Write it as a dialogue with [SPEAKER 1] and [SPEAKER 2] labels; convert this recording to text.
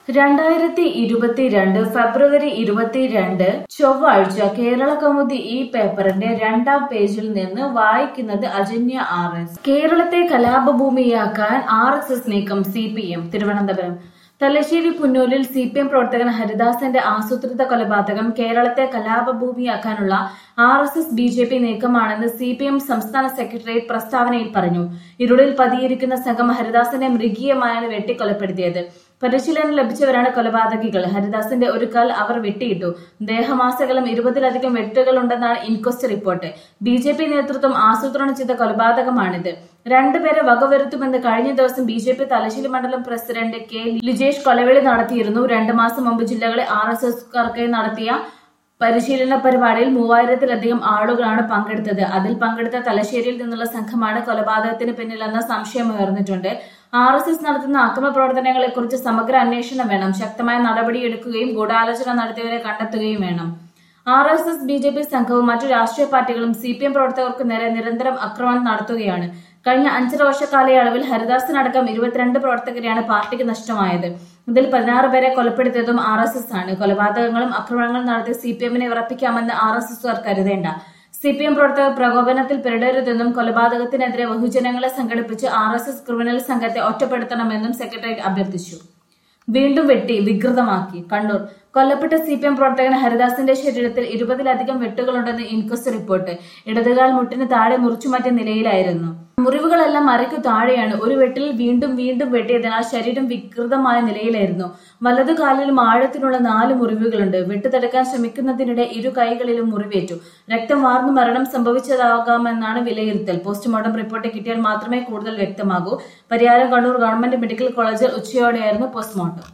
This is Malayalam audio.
[SPEAKER 1] രണ്ടായിരത്തി ഇരുപത്തിരണ്ട് ഫെബ്രുവരി ഇരുപത്തിരണ്ട് ചൊവ്വാഴ്ച കേരള കൗമുദി ഈ പേപ്പറിന്റെ രണ്ടാം പേജിൽ നിന്ന് വായിക്കുന്നത് അജന്യ ആർ എസ് കേരളത്തെ കലാപഭൂമിയാക്കാൻ ആർ എസ് എസ് നീക്കം C P M Thiruvananthapuram Thalassery പുന്നൂരിൽ സി പി എം പ്രവർത്തകൻ ഹരിദാസന്റെ ആസൂത്രിത കൊലപാതകം കേരളത്തെ കലാപഭൂമിയാക്കാനുള്ള R S S B J P നീക്കമാണെന്ന് സി പി എം സംസ്ഥാന സെക്രട്ടേറിയറ്റ് പ്രസ്താവനയിൽ പറഞ്ഞു ഇരുളിൽ പതിയിരിക്കുന്ന സംഘം ഹരിദാസനെ മൃഗീയമായാണ് വെട്ടിക്കൊലപ്പെടുത്തിയത് പരിശീലനം ലഭിച്ചവരാണ് കൊലപാതകികൾ ഹരിദാസിന്റെ ഒരു കാൽ അവർ വെട്ടിയിട്ടു ദേഹമാസകലം ഇരുപതിലധികം വെട്ടുകളുണ്ടെന്നാണ് inquest report B J P നേതൃത്വം ആസൂത്രണം ചെയ്ത കൊലപാതകമാണിത് രണ്ടുപേരെ വകവരുത്തുമെന്ന് കഴിഞ്ഞ ദിവസം ബി ജെ പി തലശ്ശേരി മണ്ഡലം പ്രസിഡന്റ് കെ ലിജേഷ് കൊലവിളി നടത്തിയിരുന്നു രണ്ടു മാസം മുമ്പ് ജില്ലകളെ ആർ എസ് എസ് നടത്തിയ പരിശീലന പരിപാടിയിൽ മൂവായിരത്തിലധികം ആളുകളാണ് പങ്കെടുത്തത് അതിൽ പങ്കെടുത്ത തലശ്ശേരിയിൽ നിന്നുള്ള സംഘമാണ് കൊലപാതകത്തിന് പിന്നിലെന്ന സംശയം ഉയർന്നിട്ടുണ്ട് ആർ എസ് എസ് നടത്തുന്ന അക്രമ പ്രവർത്തനങ്ങളെക്കുറിച്ച് സമഗ്ര അന്വേഷണം വേണം ശക്തമായ നടപടിയെടുക്കുകയും ഗൂഢാലോചന നടത്തിയവരെ കണ്ടെത്തുകയും വേണം R S S B J P സംഘവും മറ്റു രാഷ്ട്രീയ പാർട്ടികളും സി പി എം പ്രവർത്തകർക്ക് നേരെ നിരന്തരം ആക്രമണം നടത്തുകയാണ് കഴിഞ്ഞ അഞ്ചര വർഷ കാലയളവിൽ ഹരിദാസിനടക്കം ഇരുപത്തിരണ്ട് പ്രവർത്തകരെയാണ് പാർട്ടിക്ക് നഷ്ടമായത് ഇതിൽ പതിനാറ് പേരെ കൊലപ്പെടുത്തിയതും ആർ എസ് എസ് ആണ് കൊലപാതകങ്ങളും ആക്രമണങ്ങളും നടത്തി സി പി എമ്മിനെ ഉറപ്പിക്കാമെന്ന് ആർ എസ് എസുകാർ കരുതേണ്ട സി പി എം പ്രവർത്തകർ പ്രകോപനത്തിൽ പെടരുതെന്നും കൊലപാതകത്തിനെതിരെ ബഹുജനങ്ങളെ സംഘടിപ്പിച്ച് ആർ എസ് എസ് ക്രിമിനൽ സംഘത്തെ ഒറ്റപ്പെടുത്തണമെന്നും സെക്രട്ടറി അഭ്യർത്ഥിച്ചു വീണ്ടും വെട്ടി വികൃതമാക്കി കണ്ണൂർ കൊല്ലപ്പെട്ട സി പി എം പ്രവർത്തകൻ ഹരിദാസിന്റെ ശരീരത്തിൽ ഇരുപതിലധികം വെട്ടുകളുണ്ടെന്ന് ഇൻക്വസ്റ്റ് റിപ്പോർട്ട് ഇടതുകാൽ മുട്ടിന് താഴെ മുറിച്ചുമാറ്റിയ നിലയിലായിരുന്നു മുറിവുകളെല്ലാം അരയ്ക്കു താഴെയാണ് ഒരു വെട്ടിൽ വീണ്ടും വീണ്ടും വെട്ടിയതിനാൽ ശരീരം വികൃതമായ നിലയിലായിരുന്നു വലതു കാലിലും ആഴത്തിനുള്ള നാല് മുറിവുകളുണ്ട് വെട്ടുതടുക്കാൻ ശ്രമിക്കുന്നതിനിടെ ഇരു കൈകളിലും മുറിവേറ്റു രക്തം വാർന്നു മരണം സംഭവിച്ചതാകാമെന്നാണ് വിലയിരുത്തൽ പോസ്റ്റ്മോർട്ടം റിപ്പോർട്ട് കിട്ടിയാൽ മാത്രമേ കൂടുതൽ വ്യക്തമാകൂ പരിയാരം കണ്ണൂർ ഗവൺമെന്റ് മെഡിക്കൽ കോളേജിൽ ഉച്ചയോടെയായിരുന്നു പോസ്റ്റ്മോർട്ടം